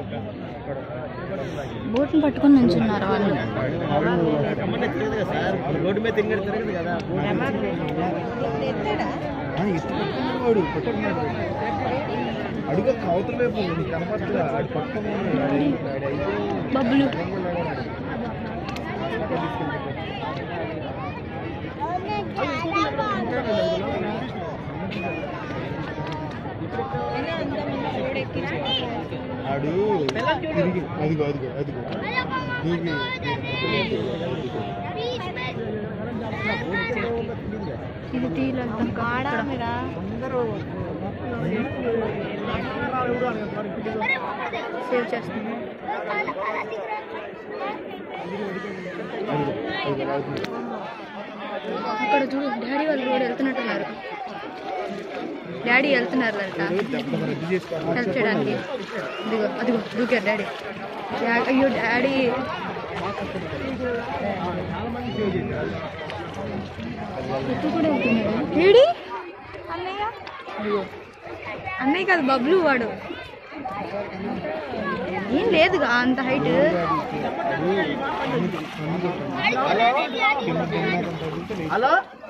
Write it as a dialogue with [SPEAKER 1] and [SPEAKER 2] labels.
[SPEAKER 1] బోట్ని పట్టుకొని నుంచున్నారు వాళ్ళు
[SPEAKER 2] రోడ్డు మీద తిరిగి తిరగదు కదా
[SPEAKER 3] వాడు పట్టుకున్నాడు అడుగు అవతల వైపు నీకు కనపడుతుందా ఆడు పట్టుకున్నాడు
[SPEAKER 1] బబ్బులు
[SPEAKER 3] ఆడు తిరిగి అదిగో అదిగో అదిగో నీకు
[SPEAKER 1] ఇది తీయలేదు సేవ్ చేస్తుంది అక్కడ చూడు డాడీ వాళ్ళు కూడా వెళ్తున్నట్టున్నారు డాడీ వెళ్తున్నారు అంట
[SPEAKER 3] రద్దు చేసుకోవాలి
[SPEAKER 1] హెల్ప్ చేయడానికి ఇదిగో అదిగో దూకారు డాడీ డా- అయ్యో డాడీ ఎత్తు కూడా వెళ్తున్నాడు డాడీ అన్నయ్య అయ్యో అన్నయ్య కాదు బబ్లు వాడు ఏం లేదుగా అంత హైట్
[SPEAKER 2] హలో